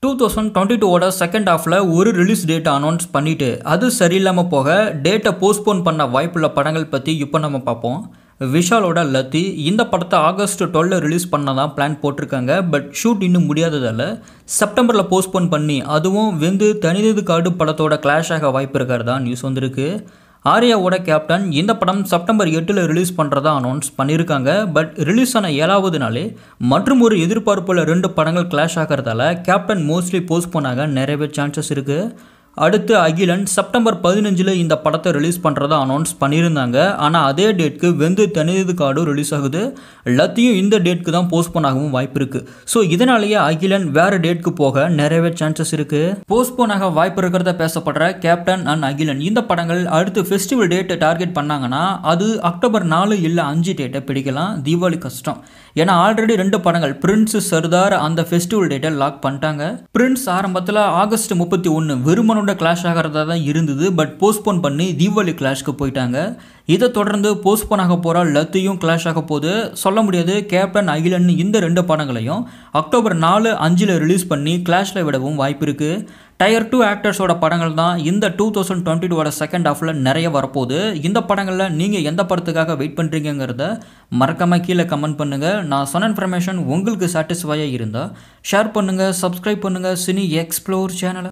two thousand twenty டூவோட second ஹாஃபில் ஒரு ரிலீஸ் டேட்டை அனௌன்ஸ் பண்ணிவிட்டு அது சரியில்லாமல் போக டேட்டை போஸ்ட்போன் பண்ண வாய்ப்புள்ள படங்கள் பற்றி இப்போ நம்ம பார்ப்போம் விஷாலோட லத்தி இந்த படத்தை ஆகஸ்ட் டுவெல்ல ரிலீஸ் பண்ண தான் பிளான் போட்டிருக்காங்க பட் ஷூட் இன்னும் முடியாததால் செப்டம்பரில் போஸ்ட்போன் பண்ணி அதுவும் வெந்து தனிதது காடு படத்தோட கிளாஷ் ஆக வாய்ப்பு இருக்கிறதா நியூஸ் வந்திருக்கு ஆர்யாவோட கேப்டன் இந்த படம் செப்டம்பர் எட்டில் ரிலீஸ் பண்ணுறதா அனௌன்ஸ் பண்ணியிருக்காங்க பட் ரிலீஸ் ஆன ஏழாவது நாளே மற்றும் ஒரு எதிர்பார்ப்பில் ரெண்டு படங்கள் கிளாஷ் ஆகிறதால கேப்டன் மோஸ்ட்லி போஸ்ட்போன் ஆக நிறையவே சான்சஸ் இருக்குது அடுத்து அகிலன் செப்டம்பர் பதினஞ்சில் இந்த படத்தை ரிலீஸ் பண்ணுறதா அனௌன்ஸ் பண்ணியிருந்தாங்க ஆனால் அதே டேட்க்கு வெந்து தனிது கார்டும் ரிலீஸ் ஆகுது லத்தியும் இந்த டேட்க்கு தான் போஸ்ட்போன் ஆகவும் வாய்ப்பு இருக்குது ஸோ இதனாலேயே அகிலன் வேறு டேட்க்கு போக நிறையவே சான்சஸ் இருக்குது போஸ்ட்போன் ஆக வாய்ப்பு இருக்கிறத பேசப்படுற கேப்டன் அண்ட் அகிலன் இந்த படங்கள் அடுத்து ஃபெஸ்டிவல் டேட்டை டார்கெட் பண்ணாங்கன்னா அது அக்டோபர் நாலு இல்லை அஞ்சு டேட்டை பிடிக்கலாம் தீபாவளி கஷ்டம் ஏன்னா ஆல்ரெடி ரெண்டு படங்கள் பிரின்ஸ் சர்தார் அந்த ஃபெஸ்டிவல் டேட்டை லாக் பண்ணிட்டாங்க பிரின்ஸ் ஆரம்பத்தில் ஆகஸ்ட் முப்பத்தி ஒன்று வெறுமனோட கிளாஷ் ஆகிறதா தான் இருந்தது பட் போஸ்ட்போன் பண்ணி தீபாவளி கிளாஷ்க்கு போயிட்டாங்க இதை தொடர்ந்து போஸ்ட்போன் ஆக போகிற லத்தையும் கிளாஷ் ஆக போது சொல்ல முடியாது கேப்டன் அகிலன் இந்த ரெண்டு படங்களையும் அக்டோபர் நாலு அஞ்சில் ரிலீஸ் பண்ணி கிளாஷில் விடவும் வாய்ப்பு இருக்குது டயர் டூ ஆக்டர்ஸோட படங்கள் தான் இந்த டூ தௌசண்ட் டுவெண்ட்டி டூவோட செகண்ட் ஹாஃபில் நிறைய வரப்போகுது இந்த படங்களில் நீங்கள் எந்த படத்துக்காக வெயிட் பண்ணுறீங்கிறத மறக்காமல் கீழே கமெண்ட் பண்ணுங்கள் நான் சொன்ன இன்ஃபர்மேஷன் உங்களுக்கு சாட்டிஸ்ஃபையாக இருந்தால் ஷேர் பண்ணுங்கள் சப்ஸ்கிரைப் பண்ணுங்கள் சினி எக்ஸ்ப்ளோர் சேனலை